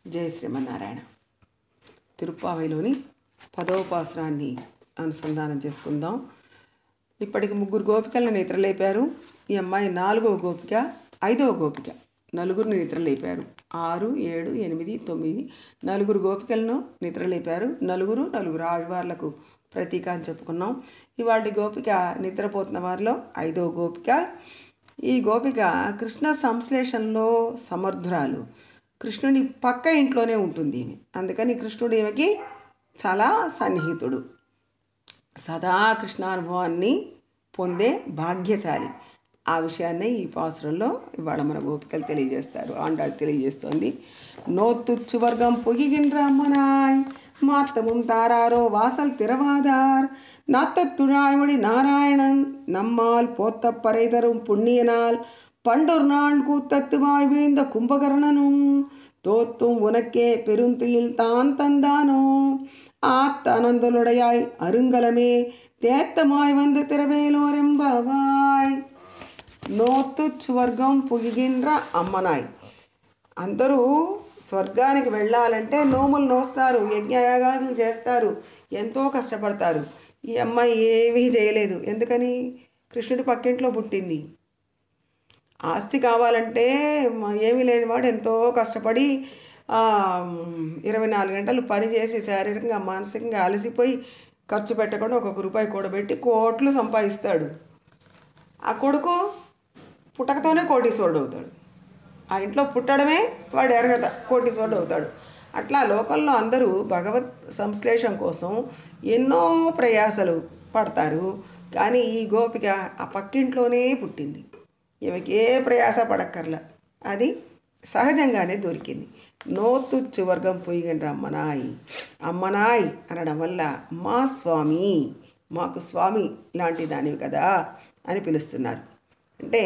జయ శ్రీమన్నారాయణ తిరుప్పావైలోని పదోపాసనాన్ని అనుసంధానం చేసుకుందాం ఇప్పటికి ముగ్గురు గోపికలను నిద్రలేపారు ఈ అమ్మాయి నాలుగవ గోపిక ఐదవ గోపిక నలుగురిని నిద్రలేపారు ఆరు ఏడు ఎనిమిది తొమ్మిది నలుగురు గోపికలను నిద్రలేపారు నలుగురు నలుగురు ఆడవార్లకు ప్రతీక అని చెప్పుకున్నాం ఇవాళ గోపిక నిద్రపోతున్న వారిలో ఐదవ గోపిక ఈ గోపిక కృష్ణ సంశ్లేషణలో సమర్థురాలు కృష్ణుని పక్క ఇంట్లోనే ఉంటుంది ఈమె అందుకని కృష్ణుడు ఈమెకి చాలా సన్నిహితుడు సదా కృష్ణానుభవాన్ని పొందే భాగ్యశాలి ఆ విషయాన్ని ఈ పాసురంలో ఇవాళ మన గోపికలు తెలియజేస్తారు ఆండాళ్ళు తెలియజేస్తోంది నోతుచ్చు వర్గం పొగిగిன்ற అమ్మనాయ్ மாத்தமும் தாராரோ வாசல் திறவாதார் நாத்தத்துழாய்மொழி நாராயணன் நம்மால் போத்த பறை தரும் புண்ணியனால் பண்டொரு நாள் கூத்தத்துவாய் வீழ்ந்த கும்பகர்ணனும் தோத்தும் உனக்கே பெருந்துயில் தான் தந்தானோ ஆத்தனந்தலுடையாய் அருங்கலமே தேத்தமாய் வந்து திரவேலோரெம்பாவாய் నోతు స్వర్గం పొగిగిండ్ర అమ్మనాయ్ అందరూ స్వర్గానికి వెళ్ళాలంటే నోములు నోస్తారు యజ్ఞయాగాదులు చేస్తారు ఎంతో కష్టపడతారు ఈ అమ్మాయి ఏమీ చేయలేదు ఎందుకని కృష్ణుడి పక్కింట్లో పుట్టింది ఆస్తి కావాలంటే మ- ఏమీ లేనివాడు ఎంతో కష్టపడి ఆ, ఇరవై నాలుగు గంటలు పని చేసి శారీరకంగా మానసికంగా అలసిపోయి ఖర్చు పెట్టకుండా ఒక్కొక్క రూపాయి కూడబెట్టి కోట్లు సంపాదిస్తాడు ఆ కొడుకు పుట్టకతోనే కోటీశ్వరుడు అవుతాడు ఆ ఇంట్లో పుట్టడమే వాడు ఎరగత కోటీశ్వరుడు అవుతాడు అట్లా లోకంలో అందరూ భగవత్ సంశ్లేషం కోసం ఎన్నో ప్రయాసలు పడతారు కానీ ఈ గోపిక ఆ పక్కింట్లోనే పుట్టింది ఈమెకి ఏ ప్రయాస పడక్కర్ల అది సహజంగానే దొరికింది నోతుచ్చు వర్గం పొయ్యిగండ్ర అమ్మనాయ్ అమ్మనాయ్ అనడం వల్ల మా స్వామి మాకు స్వామి లాంటి దానివి కదా అని పిలుస్తున్నారు అంటే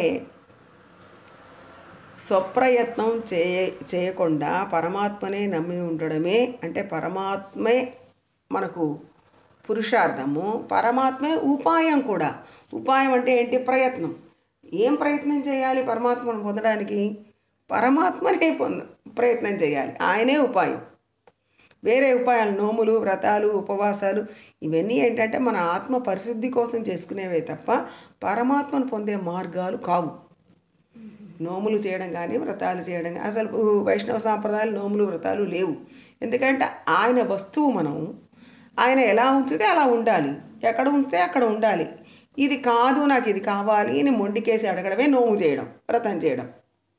స్వప్రయత్నం చేయ చేయకుండా పరమాత్మనే నమ్మి ఉండడమే అంటే పరమాత్మే మనకు పురుషార్థము పరమాత్మే ఉపాయం కూడా ఉపాయం అంటే ఏంటి ప్రయత్నం ఏం ప్రయత్నం చేయాలి పరమాత్మను పొందడానికి పరమాత్మనే పొంద ప్రయత్నం చేయాలి ఆయనే ఉపాయం వేరే ఉపాయాలు నోములు వ్రతాలు ఉపవాసాలు ఇవన్నీ ఏంటంటే మన ఆత్మ పరిశుద్ధి కోసం చేసుకునేవే తప్ప పరమాత్మను పొందే మార్గాలు కావు నోములు చేయడం కానీ వ్రతాలు చేయడం కానీ అసలు వైష్ణవ సాంప్రదాయాలు నోములు వ్రతాలు లేవు ఎందుకంటే ఆయన వస్తువు మనం ఆయన ఎలా ఉంచితే అలా ఉండాలి ఎక్కడ ఉంచితే అక్కడ ఉండాలి ఇది కాదు నాకు ఇది కావాలి అని మొండికేసి అడగడమే నోము చేయడం వ్రతం చేయడం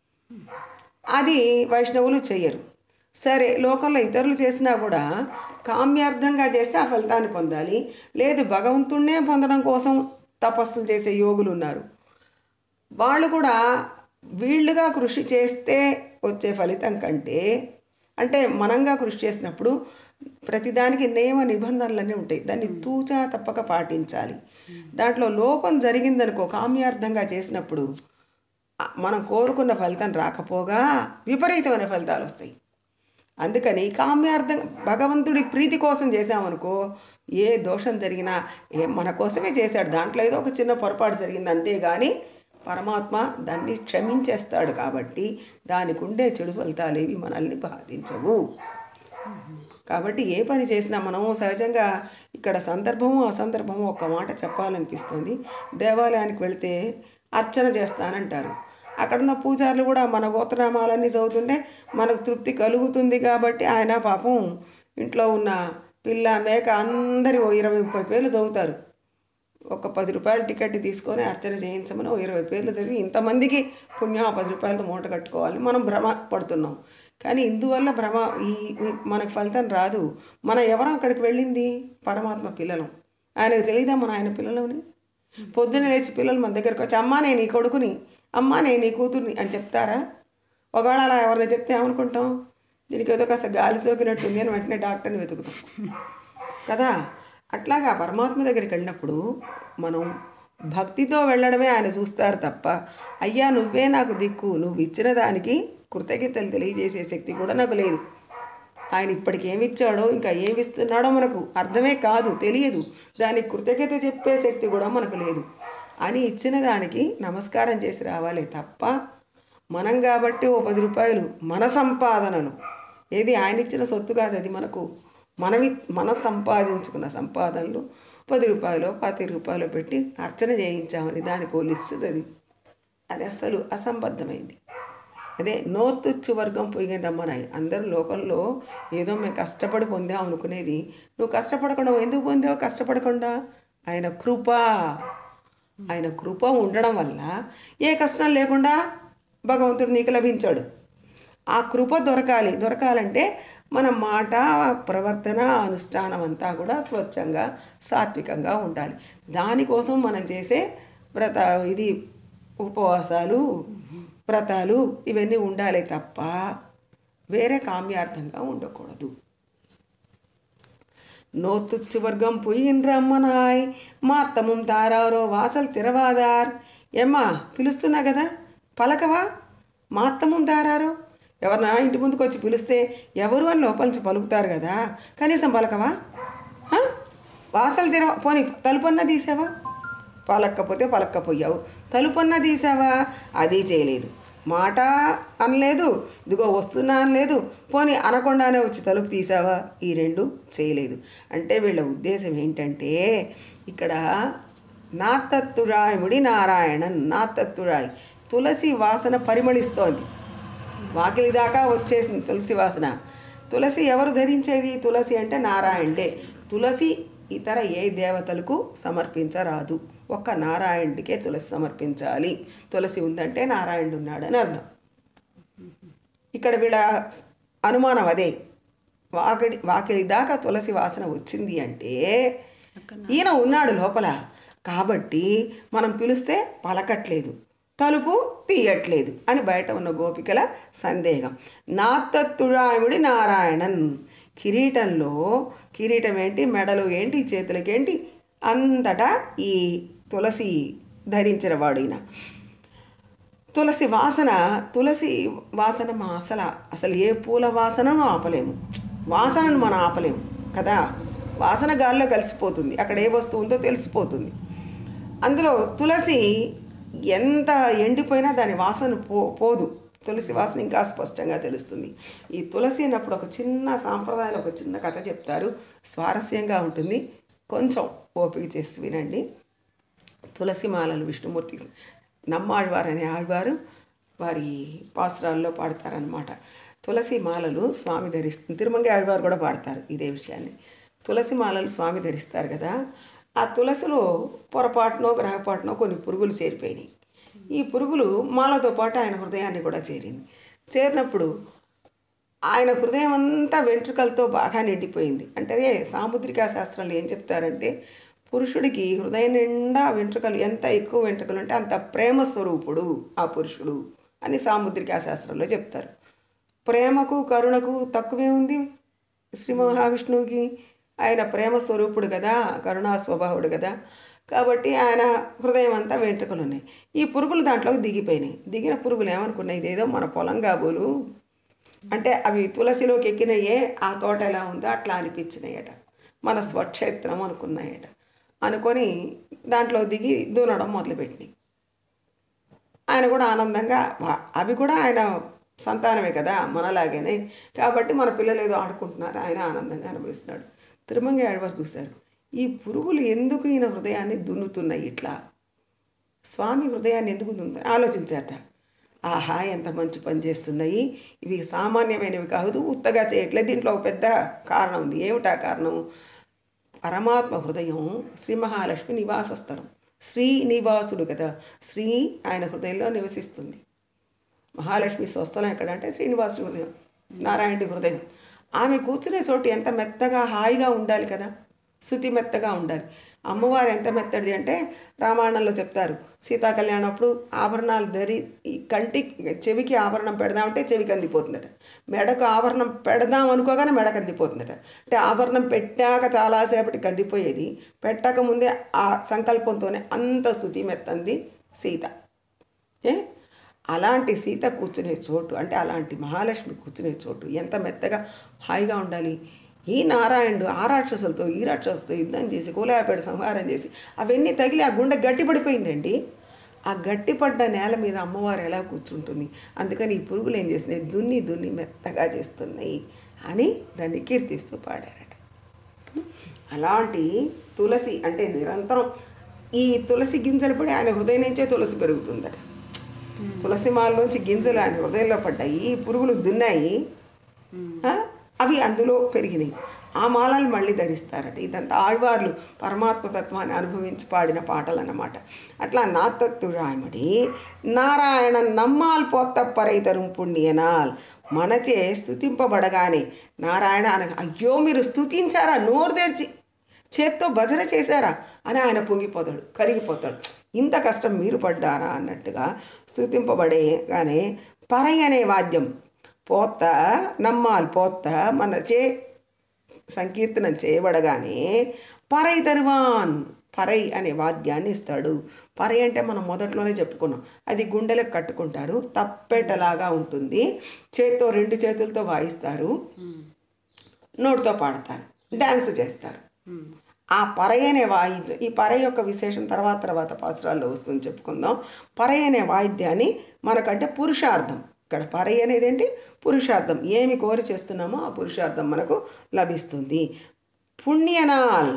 అది వైష్ణవులు చెయ్యరు సరే లోకంలో ఇతరులు చేసినా కూడా కామ్యార్థంగా చేస్తే ఆ ఫలితాన్ని పొందాలి లేదు భగవంతుణ్ణే పొందడం కోసం తపస్సులు చేసే యోగులు ఉన్నారు వాళ్ళు కూడా వీళ్ళుగా కృషి చేస్తే వచ్చే ఫలితం కంటే అంటే మనంగా కృషి చేసినప్పుడు ప్రతిదానికి నియమ నిబంధనలన్నీ ఉంటాయి దాన్ని తూచా తప్పక పాటించాలి దాంట్లో లోపం జరిగిందనుకో కామ్యార్థంగా చేసినప్పుడు ఆ, మనం కోరుకున్న ఫలితం రాకపోగా విపరీతమైన ఫలితాలు వస్తాయి అందుకని కామ్యార్థం భగవంతుడి ప్రీతి కోసం చేశామనుకో ఏ దోషం జరిగినా ఏ మన కోసమే చేశాడు దాంట్లో ఏదో ఒక చిన్న పొరపాటు జరిగింది అంతేగాని పరమాత్మ దాన్ని క్షమించేస్తాడు కాబట్టి దానికి ఉండే చెడు ఫలితాలు ఏవి మనల్ని బాధించవు కాబట్టి ఏ పని చేసినా మనం సహజంగా ఇక్కడ సందర్భము అసందర్భము ఒక్క మాట చెప్పాలనిపిస్తుంది దేవాలయానికి వెళితే అర్చన చేస్తానంటారు అక్కడున్న పూజారులు కూడా మన గోత్రనామాలన్నీ చదువుతుంటే మనకు తృప్తి కలుగుతుంది కాబట్టి ఆయన పాపం ఇంట్లో ఉన్న పిల్ల మేక అందరి ఓ ఇరవై ముప్పై పేర్లు చదువుతారు ఒక పది రూపాయల టికెట్ తీసుకొని అర్చన చేయించమని ఓ ఇరవై పేర్లు చదివి ఇంతమందికి పుణ్యం ఆ పది రూపాయలతో మూట కట్టుకోవాలి మనం భ్రమ పడుతున్నాం కానీ ఇందువల్ల భ్రమ ఈ ఈ మనకు ఫలితం రాదు మనం ఎవరం అక్కడికి వెళ్ళింది పరమాత్మ పిల్లలం ఆయనకు తెలియదా మన ఆయన పిల్లలని పొద్దున్న లేచి పిల్లలు మన దగ్గరకు వచ్చి అమ్మా నేను ఈ కొడుకుని అమ్మా నేను ఈ కూతుర్ని అని చెప్తారా ఒకవేళ అలా ఎవరైనా చెప్తే ఏమనుకుంటాం దీనికి ఏదో కాస్త గాలి సోకినట్టుంది అని వెంటనే డాక్టర్ని వెతుకుతాం కదా అట్లాగా పరమాత్మ దగ్గరికి వెళ్ళినప్పుడు మనం భక్తితో వెళ్ళడమే ఆయన చూస్తారు తప్ప అయ్యా నువ్వే నాకు దిక్కు నువ్వు ఇచ్చిన దానికి కృతజ్ఞతలు తెలియజేసే శక్తి కూడా నాకు లేదు ఆయన ఇప్పటికి ఏమి ఇచ్చాడో ఇంకా ఏమి ఇస్తున్నాడో మనకు అర్థమే కాదు తెలియదు దానికి కృతజ్ఞత చెప్పే శక్తి కూడా మనకు లేదు అని ఇచ్చిన దానికి నమస్కారం చేసి రావాలి తప్ప మనం కాబట్టి ఓ పది రూపాయలు మన సంపాదనలు ఏది ఆయన ఇచ్చిన సొత్తు కాదు అది మనకు మనవి మనం సంపాదించుకున్న సంపాదనలు పది రూపాయలు పది రూపాయలు పెట్టి అర్చన చేయించామని దానికి ఓ లిస్టు చదివి అది అసలు అసంబద్ధమైంది అదే నోతుచ్చు వర్గం పొయ్యిన రమ్మనాయి అందరూ లోకంలో ఏదో మేము కష్టపడి పొందాం అనుకునేది నువ్వు కష్టపడకుండా ఎందుకు పొందావు కష్టపడకుండా ఆయన కృప ఆయన కృప ఉండడం వల్ల ఏ కష్టం లేకుండా భగవంతుడు నీకు లభించాడు ఆ కృప దొరకాలి దొరకాలంటే మన మాట ప్రవర్తన అనుష్ఠానం అంతా కూడా స్వచ్ఛంగా సాత్వికంగా ఉండాలి దానికోసం మనం చేసే వ్రత ఇది ఉపవాసాలు వ్రతాలు ఇవన్నీ ఉండాలి తప్ప వేరే కామ్యార్థంగా ఉండకూడదు நோத்துச்சு வர்க்கம் పుయ్యిన్రమ్మనాయ్ మా అత్తమం తారారో వాసలు తిరవాదార్ ఏమ్మా పిలుస్తున్నా కదా పలకవా మా అత్తమం తారారో ఎవరన్నా ఇంటి ముందుకు వచ్చి పిలిస్తే ఎవరు అని లోపల నుంచి పలుకుతారు కదా కనీసం పలకవా హ? వాసలు తెరవ పోనీ తలుపన్నా తీసావా పలక్కపోతే పలక్కపోయావు తలుపన్నా తీసావా అది చేయలేదు మాట అనలేదు ఇదిగో వస్తున్నా అనలేదు పోనీ అనకుండానే వచ్చి తలుపు తీసావా ఈ రెండు చేయలేదు అంటే వీళ్ళ ఉద్దేశం ఏంటంటే ఇక్కడ నాతత్తురాయముడి నారాయణన్ నాతత్తురాయ్ తులసి వాసన పరిమళిస్తోంది వాకిలి దాకా వచ్చేసింది తులసి వాసన తులసి ఎవరు ధరించేది తులసి అంటే నారాయణుడే తులసి ఇతర ఏ దేవతలకు సమర్పించరాదు ఒక్క నారాయణుడికే తులసి సమర్పించాలి తులసి ఉందంటే నారాయణుడు ఉన్నాడని అర్థం ఇక్కడ వీళ్ళ అనుమానం అదే వాకిడి వాకిలి దాకా తులసి వాసన వచ్చింది అంటే ఈయన ఉన్నాడు లోపల కాబట్టి మనం పిలిస్తే పలకట్లేదు తలుపు తీయట్లేదు అని బయట ఉన్న గోపికల సందేహం నాత్తత్తుడాయుడి నారాయణన్ కిరీటంలో కిరీటం ఏంటి మెడలు ఏంటి చేతులకేంటి అంతటా ఈ తులసి ధరించిన వాడు ఈయన తులసి వాసన తులసి వాసన మా అసలు అసలు ఏ పూల వాసనను ఆపలేము వాసనను మనం ఆపలేము కదా వాసన గాల్లో కలిసిపోతుంది అక్కడ ఏ వస్తువు ఉందో తెలిసిపోతుంది అందులో తులసి ఎంత ఎండిపోయినా దాని వాసన పో పోదు తులసి వాసన ఇంకా స్పష్టంగా తెలుస్తుంది ఈ తులసి అన్నప్పుడు ఒక చిన్న సాంప్రదాయంలో ఒక చిన్న కథ చెప్తారు స్వారస్యంగా ఉంటుంది కొంచెం ఓపిక చేసి వినండి తులసి మాలలు విష్ణుమూర్తి నమ్మాழ்వారు అనే ఆళ్వారు వారి పాసురాల్లో పాడతారనమాట తులసి మాలలు స్వామి ధరిస్తుంది తిరుమంగి ఆళ్వారు కూడా పాడతారు ఇదే విషయాన్ని తులసి మాలలు స్వామి ధరిస్తారు కదా ఆ తులసిలో పొరపాటునో గ్రహపాటునో కొన్ని పురుగులు చేరిపోయినాయి ఈ పురుగులు మాలతో పాటు ఆయన హృదయాన్ని కూడా చేరింది చేరినప్పుడు ఆయన హృదయం అంతా వెంట్రుకలతో బాగా నిండిపోయింది అంటే సాముద్రికా శాస్త్రాలు ఏం చెప్తారంటే పురుషుడికి హృదయం నిండా వెంట్రుకలు ఎంత ఎక్కువ వెంట్రుకలు ఉంటే అంత ప్రేమ స్వరూపుడు ఆ పురుషుడు అని సాముద్రికా శాస్త్రంలో చెప్తారు ప్రేమకు కరుణకు తక్కువే ఉంది శ్రీ మహావిష్ణువుకి ఆయన ప్రేమ స్వరూపుడు కదా కరుణా స్వభావుడు కదా కాబట్టి ఆయన హృదయం అంతా వెంట్రుకలు ఉన్నాయి ఈ పురుగులు దాంట్లోకి దిగిపోయినాయి దిగిన పురుగులు ఏమనుకున్నాయి ఇదేదో మన పొలం కాబోలు అంటే అవి తులసిలోకి ఎక్కినయే ఆ తోట ఎలా ఉందో అట్లా అనిపించినాయట మన స్వక్షేత్రం అనుకున్నాయట అనుకొని దాంట్లో దిగి దూనడం మొదలుపెట్టినాయి ఆయన కూడా ఆనందంగా వా- అవి కూడా ఆయన సంతానమే కదా మనలాగేనే కాబట్టి మన పిల్లలు ఏదో ఆడుకుంటున్నారు ఆయన ఆనందంగా అనుభవిస్తున్నాడు తిరుమంగి ఆడవారు చూశారు ఈ పురుగులు ఎందుకు ఈయన హృదయాన్ని దున్నుతున్నాయి ఇట్లా స్వామి హృదయాన్ని ఎందుకు దున్నుతాయి ఆలోచించారట ఆహా ఎంత మంచి పని చేస్తున్నాయి ఇవి సామాన్యమైనవి కాదు ఉత్తగా చేయట్లేదు దీంట్లో ఒక పెద్ద కారణం ఉంది ఏమిటా కారణం పరమాత్మ హృదయం శ్రీ మహాలక్ష్మి నివాస స్థలం శ్రీ నివాసుడు కదా శ్రీ ఆయన హృదయంలో నివసిస్తుంది మహాలక్ష్మి స్వస్థలం ఎక్కడ అంటే శ్రీనివాసుడి హృదయం నారాయణుడి హృదయం ఆమె కూర్చునే చోటు ఎంత మెత్తగా హాయిగా ఉండాలి కదా శృతి మెత్తగా ఉండాలి అమ్మవారు ఎంత మెత్తది అంటే రామాయణంలో చెప్తారు సీతా కళ్యాణం అప్పుడు ఆభరణాలు ధరి ఈ కంటి చెవికి ఆభరణం పెడదామంటే చెవికి అందిపోతుందట మెడకు ఆభరణం పెడదాం అనుకోగానే మెడకు అందిపోతుందట అంటే ఆభరణం పెట్టాక చాలాసేపటికి అందిపోయేది పెట్టక ముందే ఆ సంకల్పంతోనే అంత శృతి మెత్తంది సీత ఏ అలాంటి సీత కూర్చునే చోటు అంటే అలాంటి మహాలక్ష్మి కూర్చునే చోటు ఎంత మెత్తగా హాయిగా ఉండాలి ఈ నారాయణుడు ఆ రాక్షసులతో ఈ రాక్షసులతో యుద్ధం చేసి కోలాపేట సంహారం చేసి అవన్నీ తగిలి ఆ గుండె గట్టిపడిపోయిందండి ఆ గట్టిపడ్డ నేల మీద అమ్మవారు ఎలా కూర్చుంటుంది అందుకని ఈ పురుగులు ఏం చేసినాయి దున్ని దున్ని మెత్తగా చేస్తున్నాయి అని దాన్ని కీర్తిస్తూ పాడారట అలాంటి తులసి అంటే నిరంతరం ఈ తులసి గింజలు పడి ఆయన హృదయం నుంచే తులసి పెరుగుతుందట తులసి మాలలోంచి గింజలు ఆయన హృదయంలో పడ్డాయి ఈ పురుగులు దున్నాయి ఆ, అవి అందులో పెరిగినాయి ఆ మాలలు మళ్ళీ ధరిస్తారట ఇదంతా ఆళ్వార్లు పరమాత్మ తత్వాన్ని అనుభవించి పాడిన పాటలు అన్నమాట అట్లా నాతత్తురాయమడి నారాయణ నమ్మాల్ పోత్త పరైతరం పుణ్యనాల్ మనచే స్థుతింపబడగానే నారాయణ అన అయ్యో మీరు స్థుతించారా నోరు తెరిచి చేత్తో భజన చేశారా అని ఆయన పొంగిపోతాడు కరిగిపోతాడు ఇంత కష్టం మీరు పడ్డారా అన్నట్టుగా స్థుతింపబడేగానే పరై అనే వాద్యం పోత్త నమ్మాలి పోత్త మనచే సంకీర్తనం చేయబడగానే పరై తరువాన్ పరై అనే వాద్యాన్ని ఇస్తాడు పరై అంటే మనం మొదట్లోనే చెప్పుకున్నాం అది గుండెలకు కట్టుకుంటారు తప్పెటలాగా ఉంటుంది చేత్తో రెండు చేతులతో వాయిస్తారు నోటితో పాడతారు డ్యాన్స్ చేస్తారు ఆ పరై అనే వాయిద్యం ఈ పరై యొక్క విశేషం తర్వాత తర్వాత పాత్రాల్లో వస్తుంది చెప్పుకుందాం పరై అనే వాయిద్యాన్ని మనకంటే పురుషార్థం ఇక్కడ పరై అనేది ఏంటి పురుషార్థం ఏమి కోరి చేస్తున్నామో ఆ పురుషార్థం మనకు లభిస్తుంది పుణ్యనాల్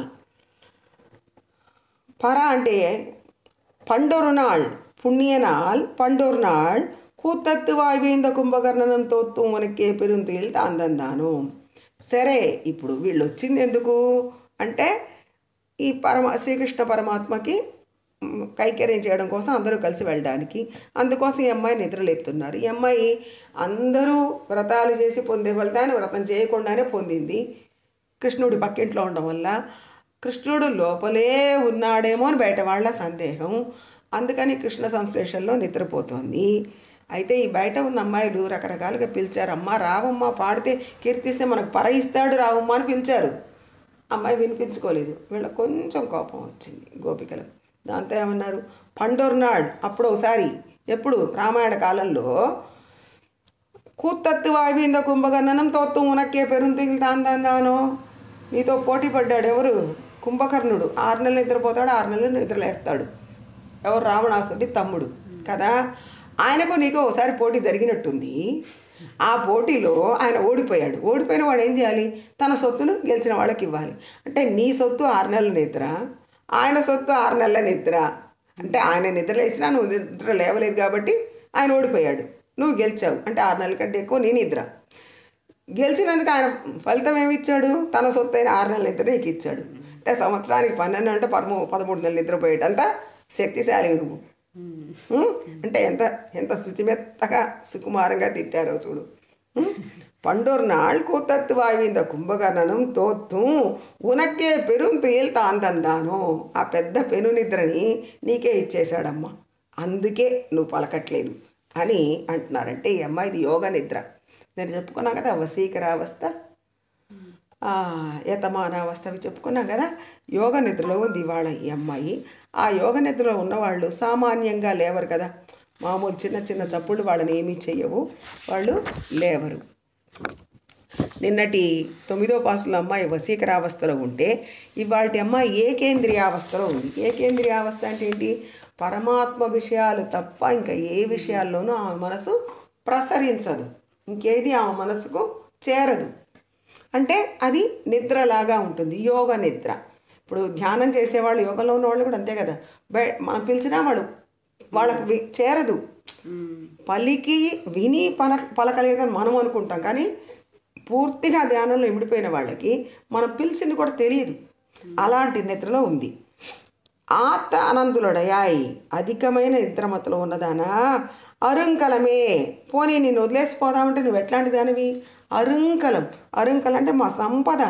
పర అంటే పండొరునాள் புண்ணியனால் பண்டொருநாள் கூத்தத்து வாய்வேந்த కుంభకర్ణనం తోత్తు మనకే పెరుంతులు తాందందాను సరే ఇప్పుడు వీళ్ళు వచ్చింది ఎందుకు అంటే ఈ పరమ శ్రీకృష్ణ పరమాత్మకి మ్, కైకర్యం చేయడం కోసం అందరూ కలిసి వెళ్ళడానికి అందుకోసం ఈ అమ్మాయి నిద్రలేపుతున్నారు ఈ అమ్మాయి అందరూ వ్రతాలు చేసి పొందే ఫలితాన్ని వ్రతం చేయకుండానే పొందింది కృష్ణుడి పక్కింట్లో ఉండడం వల్ల కృష్ణుడు లోపలే ఉన్నాడేమో అని బయట వాళ్ళ సందేహం అందుకని కృష్ణ సంశ్లేషంలో నిద్రపోతోంది అయితే ఈ బయట ఉన్న అమ్మాయిలు రకరకాలుగా పిలిచారు అమ్మ రావమ్మ పాడితే కీర్తిస్తే మనకు పర ఇస్తాడు రావమ్మ అని పిలిచారు అమ్మాయి వినిపించుకోలేదు వీళ్ళకి కొంచెం కోపం వచ్చింది గోపికలకు దాంతో ఏమన్నారు పండోర్నాడ్ అప్పుడు ఒకసారి ఎప్పుడు రామాయణ కాలంలో కూత్తత్తు వాయువింద కుంభకర్ణనం తోత్తు ఉనక్కే పెరుంతిగిలి తాందానో నీతో పోటీ పడ్డాడు ఎవరు కుంభకర్ణుడు ఆరు నెలలు నిద్రపోతాడు ఆరు నెలలు నిద్రలేస్తాడు ఎవరు రావణాసుడి తమ్ముడు కదా ఆయనకు నీకు ఒకసారి పోటీ జరిగినట్టుంది ఆ పోటీలో ఆయన ఓడిపోయాడు ఓడిపోయిన వాడు ఏం చేయాలి తన సొత్తును గెలిచిన వాళ్ళకి ఇవ్వాలి అంటే నీ సొత్తు ఆరు నెలల నిద్ర ఆయన సొత్తు ఆరు నెలల నిద్ర అంటే ఆయన నిద్ర లేచినా నువ్వు నిద్ర లేవలేదు కాబట్టి ఆయన ఓడిపోయాడు నువ్వు గెలిచావు అంటే ఆరు నెలల కంటే ఎక్కువ నీ నిద్ర గెలిచినందుకు ఆయన ఫలితం ఏమి ఇచ్చాడు తన సొత్తు అయిన ఆరు నెలల నిద్ర నీకు ఇచ్చాడు అంటే సంవత్సరానికి పన్నెండు అంటే పదమూ పదమూడు నెలలు నిద్రపోయేటంత శక్తిశాలి నువ్వు ఉం? అంటే ఎంత ఎంత శుచిమెత్తగా సుకుమారంగా తిట్టారో చూడు ఉం? పండోర్ నాள் கூத்தத்து வாய்விந்த కుంభకర్ణనం తోత్తు ఉనక్కే పెరుంతు తాంతందాను ఆ పెద్ద పెను నిద్రని నీకే ఇచ్చేశాడమ్మా అందుకే నువ్వు పలకట్లేదు అని అంటున్నారంటే ఈ అమ్మాయిది యోగ నిద్ర నేను చెప్పుకున్నాను కదా వశీకరావస్థ ఆ, యతమానావస్థ అవి చెప్పుకున్నాం కదా యోగ నిద్రలో ఉంది ఇవాళ ఈ అమ్మాయి ఆ యోగ నిద్రలో ఉన్నవాళ్ళు సామాన్యంగా లేవరు కదా మామూలు చిన్న చిన్న చప్పుళ్ళు వాళ్ళని ఏమీ చెయ్యవు వాళ్ళు లేవరు నిన్నటి తొమ్మిదో పాసుల అమ్మాయి వశీకరావస్థలో ఉంటే ఇవాళ అమ్మాయి ఏకేంద్రియావస్థలో ఉంది ఏకేంద్రియావస్థ అంటే ఏంటి పరమాత్మ విషయాలు తప్ప ఇంకా ఏ విషయాల్లోనూ ఆమె మనసు ప్రసరించదు ఇంకేది ఆమె మనసుకు చేరదు అంటే అది నిద్రలాగా ఉంటుంది యోగ నిద్ర ఇప్పుడు ధ్యానం చేసేవాళ్ళు యోగంలో ఉన్న వాళ్ళు కూడా అంతే కదా బయ మనం పిలిచినా వాళ్ళు వాళ్ళకి వి- చేరదు పలికి విని పల పలకలేదని మనం అనుకుంటాం కానీ పూర్తిగా ధ్యానంలో ఇమిడిపోయిన వాళ్ళకి మనం పిలిచింది కూడా తెలియదు అలాంటి నిద్రలో ఉంది ఆత్త అనంతులుడయాయి అధికమైన నిద్రమతలో ఉన్నదానా అరుంకలమే పోనీ నేను వదిలేసిపోదామంటే నువ్వు ఎట్లాంటి దానివి అరుంకలం అరుంకలం అంటే మా సంపద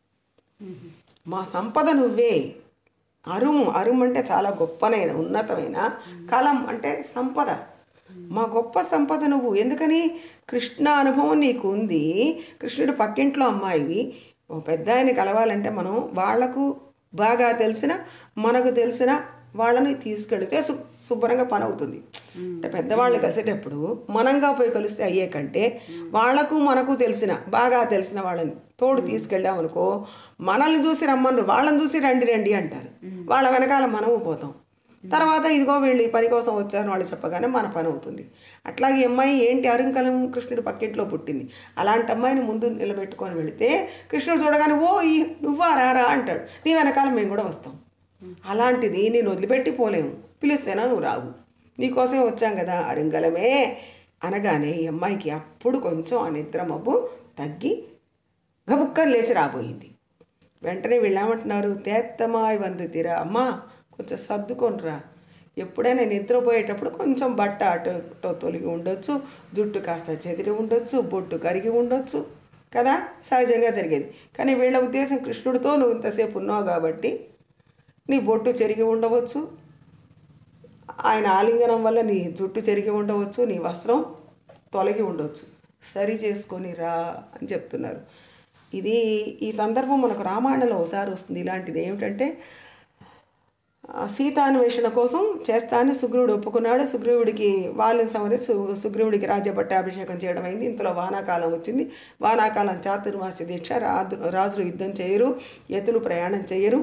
మా సంపద నువ్వే అరుం అరుం అంటే చాలా గొప్పనైన ఉన్నతమైన కలం అంటే సంపద మా గొప్ప సంపద నువ్వు ఎందుకని కృష్ణ అనుభవం నీకు ఉంది కృష్ణుడు పక్కింట్లో అమ్మాయివి ఓ పెద్ద ఆయన కలవాలంటే మనం వాళ్లకు బాగా తెలిసిన మనకు తెలిసిన వాళ్ళని తీసుకెళితే శు శుభ్రంగా పని అవుతుంది అంటే పెద్దవాళ్ళని కలిసేటప్పుడు మనంగా పోయి కలిస్తే అయ్యే కంటే వాళ్లకు మనకు తెలిసిన బాగా తెలిసిన వాళ్ళని తోడు తీసుకెళ్ళామనుకో మనల్ని చూసి రమ్మన్నారు వాళ్ళని చూసి రండి రండి అంటారు వాళ్ళ వెనకాల మనము పోతాం తర్వాత ఇదిగో వీళ్ళు ఈ పని కోసం వచ్చారని వాళ్ళు చెప్పగానే మన పని అవుతుంది అట్లాగే ఈ అమ్మాయి ఏంటి అరుంకలం కృష్ణుడి పక్కెట్లో పుట్టింది అలాంటి అమ్మాయిని ముందు నిలబెట్టుకొని వెళితే కృష్ణుడు చూడగానే ఓ ఈ నువ్వా రారా అంటాడు నీ వెనకాల మేము కూడా వస్తాం అలాంటిది నేను వదిలిపెట్టి పోలేము పిలిస్తేనా నువ్వు రావు నీకోసం వచ్చాం కదా అరుంగలమే అనగానే ఈ అమ్మాయికి అప్పుడు కొంచెం ఆ నిద్ర మబ్బు తగ్గి గబుక్కని లేచి రాబోయింది వెంటనే వీళ్ళు ఏమంటున్నారు తేత్తమాయి వందు తీరా అమ్మా కొంచెం సర్దుకొనిరా ఎప్పుడైనా నిద్రపోయేటప్పుడు కొంచెం బట్ట అటు ఇటు తొలగి ఉండొచ్చు జుట్టు కాస్త చెదిరి ఉండొచ్చు బొట్టు కరిగి ఉండొచ్చు కదా సహజంగా జరిగేది కానీ వీళ్ళ ఉద్దేశం కృష్ణుడితో నువ్వు ఇంతసేపు ఉన్నావు కాబట్టి నీ బొట్టు చెరిగి ఉండవచ్చు ఆయన ఆలింగనం వల్ల నీ జుట్టు చెరిగి ఉండవచ్చు నీ వస్త్రం తొలగి ఉండవచ్చు సరి చేసుకొని రా అని చెప్తున్నారు ఇది ఈ సందర్భం మనకు రామాయణంలో ఒకసారి వస్తుంది ఇలాంటిది ఏమిటంటే ఆ, సీతాన్వేషణ కోసం చేస్తానని సుగ్రీవుడు ఒప్పుకున్నాడు సుగ్రీవుడికి వాళ్ళని సమరి సు సుగ్రీవుడికి రాజ్యపట్టాభిషేకం చేయడం అయింది ఇంతలో వానాకాలం వచ్చింది వానాకాలం చాతుర్మాస దీక్ష రాజు రాజులు యుద్ధం చేయరు ఎతులు ప్రయాణం చేయరు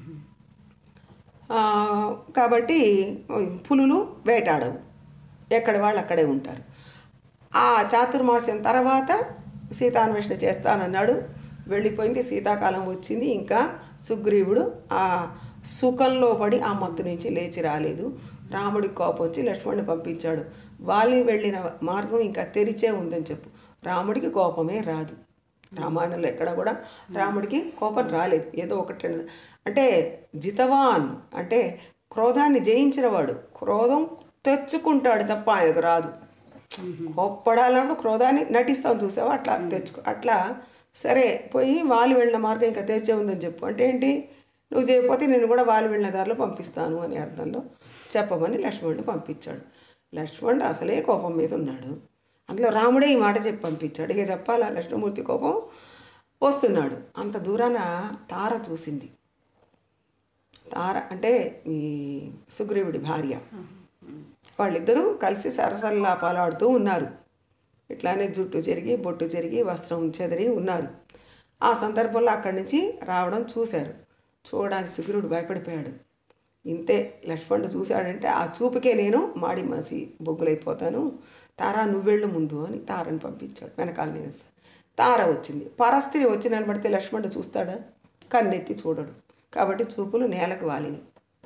ఆ, కాబట్టి పులులు వేటాడవు ఎక్కడ వాళ్ళు అక్కడే ఉంటారు ఆ చాతుర్మాస్యం తర్వాత సీతాన్వేషణ చేస్తానన్నాడు వెళ్ళిపోయింది శీతాకాలం వచ్చింది ఇంకా సుగ్రీవుడు ఆ సుఖంలో పడి ఆ మత్తు నుంచి లేచి రాలేదు రాముడికి కోపం వచ్చి లక్ష్మణుని పంపించాడు వాళ్ళు వెళ్ళిన మార్గం ఇంకా తెరిచే ఉందని చెప్పు రాముడికి కోపమే రాదు రామాయణంలో ఎక్కడ కూడా రాముడికి కోపం రాలేదు ఏదో ఒకటి రెండు అంటే జితవాన్ అంటే క్రోధాన్ని జయించినవాడు క్రోధం తెచ్చుకుంటాడు తప్ప ఆయనకు రాదు కోప్పడాలన్నప్పుడు క్రోధాన్ని నటిస్తాం చూసావా అట్లా తెచ్చుకో అట్లా సరే పోయి వాళ్ళు వెళ్ళిన మార్గం ఇంకా తెరిచే ఉందని చెప్పు అంటే ఏంటి నువ్వు చేయకపోతే నేను కూడా వాళ్ళు వెళ్ళిన దారిలో పంపిస్తాను అనే అర్థంలో చెప్పమని లక్ష్మణుడిని పంపించాడు లక్ష్మణుడు అసలే కోపం మీద ఉన్నాడు అందులో రాముడే ఈ మాట చెప్పి పంపించాడు ఇక చెప్పాలా లక్ష్మణమూర్తి కోపం వస్తున్నాడు అంత దూరాన తార చూసింది తార అంటే ఈ సుగ్రీవుడి భార్య వాళ్ళిద్దరూ కలిసి సరసల్లా పాలాడుతూ ఉన్నారు ఇట్లానే జుట్టు చెరిగి బొట్టు చెరిగి వస్త్రం చెదిరి ఉన్నారు ఆ సందర్భంలో అక్కడి నుంచి రావడం చూశారు చూడడానికి సుగ్రీవుడు భయపడిపోయాడు ఇంతే లక్ష్మణుడు చూశాడంటే ఆ చూపుకే నేను మాడి మసి బొగ్గులైపోతాను తారా నువ్వెళ్ళు ముందు అని తారని పంపించాడు వెనకాల నేను వస్తా. తార వచ్చింది పరస్త్రీ వచ్చి నిలబడితే లక్ష్మణుడు చూస్తాడా కన్నెత్తి చూడడు కాబట్టి చూపులు నేలకు వాలిని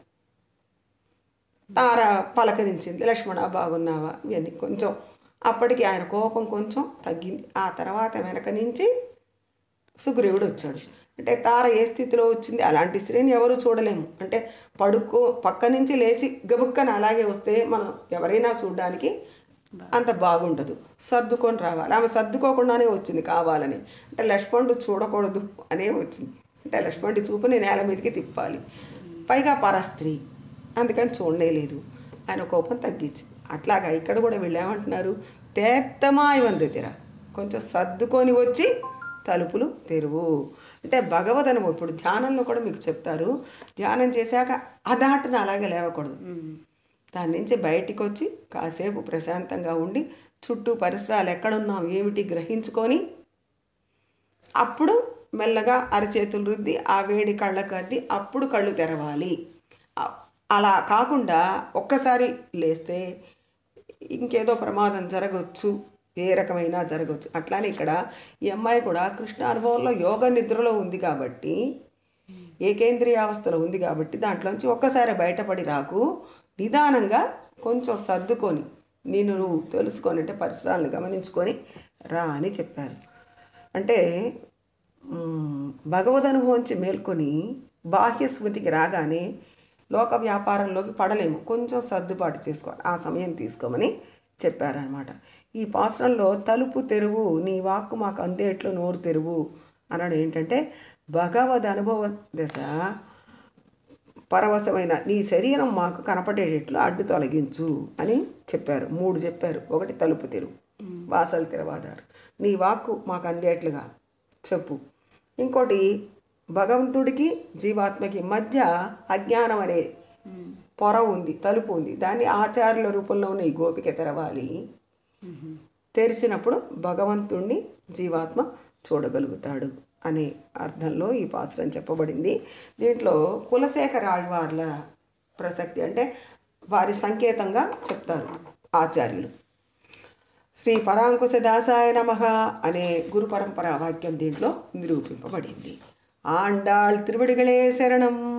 తార పలకరించింది లక్ష్మణ బాగున్నావా ఇవన్నీ కొంచెం అప్పటికి ఆయన కోపం కొంచెం తగ్గింది ఆ తర్వాత వెనక నుంచి సుగ్రీవుడు వచ్చాడు అంటే తార ఏ స్థితిలో వచ్చింది అలాంటి స్త్రీని ఎవరు చూడలేము అంటే పడుకో పక్క నుంచి లేచి గబుక్కన అలాగే వస్తే మనం ఎవరైనా చూడడానికి అంత బాగుండదు సర్దుకొని రావాలి ఆమె సర్దుకోకుండానే వచ్చింది కావాలని అంటే లక్ష్మణుడు చూడకూడదు అనే వచ్చింది అంటే లక్ష్మణుడి చూపుని నేల మీదకి తిప్పాలి పైగా పరస్త్రీ అందుకని చూడలేదు ఆయన కోపం తగ్గించి అట్లాగా ఇక్కడ కూడా వీళ్ళు ఏమంటున్నారు తేత్తమాయి వందితిర కొంచెం సర్దుకొని వచ్చి తలుపులు తెరువు అంటే భగవద్ అనుభవం ఇప్పుడు ధ్యానంలో కూడా మీకు చెప్తారు ధ్యానం చేశాక అదాటున అలాగే లేవకూడదు దాని నుంచి బయటికి వచ్చి కాసేపు ప్రశాంతంగా ఉండి చుట్టూ పరిసరాలు ఎక్కడున్నాం ఏమిటి గ్రహించుకొని అప్పుడు మెల్లగా అరచేతులు రుద్ది ఆ వేడి కళ్ళకు అద్ది అప్పుడు కళ్ళు తెరవాలి అ- అలా కాకుండా ఒక్కసారి లేస్తే ఇంకేదో ప్రమాదం జరగవచ్చు ఏ రకమైన జరగవచ్చు అట్లానే ఇక్కడ ఈ అమ్మాయి కూడా కృష్ణ అనుభవంలో యోగ నిద్రలో ఉంది కాబట్టి ఏకేంద్రియావస్థలో ఉంది కాబట్టి దాంట్లోంచి ఒక్కసారి బయటపడి రాకు నిదానంగా కొంచెం సర్దుకొని నేను నువ్వు తెలుసుకొని అంటే పరిసరాలను గమనించుకొని రా అని చెప్పారు అంటే మ్, భగవద్ అనుభవించి మేల్కొని బాహ్య స్మృతికి రాగానే లోక వ్యాపారంలోకి పడలేము కొంచెం సర్దుబాటు చేసుకోవాలి ఆ సమయం తీసుకోమని చెప్పారనమాట ఈ పాసరంలో తలుపు తెరువు నీ వాక్కు మాకు అందేట్లు నోరు తెరువు అనడం ఏంటంటే భగవద్ అనుభవ దశ పరవశమైన నీ శరీరం మాకు కనపడేటట్లు అడ్డు తొలగించు అని చెప్పారు మూడు చెప్పారు ఒకటి తలుపు తెరువు వాసలు తెరవాదారు నీ వాక్కు మాకు అందేట్లుగా చెప్పు ఇంకోటి భగవంతుడికి జీవాత్మకి మధ్య అజ్ఞానం అనే పొర ఉంది తలుపు ఉంది దాన్ని ఆచార్యుల రూపంలో ఉన్న ఈ గోపిక తెరవాలి తెరిచినప్పుడు భగవంతుణ్ణి జీవాత్మ చూడగలుగుతాడు అనే అర్థంలో ఈ పాత్రం చెప్పబడింది దీంట్లో కులశేఖర ఆళ్వార్ల ప్రసక్తి అంటే వారి సంకేతంగా చెప్తారు ఆచార్యులు శ్రీ పరాంకుశ దాసాయ నమ అనే గురు పరంపర వాక్యం దీంట్లో నిరూపింపబడింది ఆండాళ్ తిరువడిగళే శరణం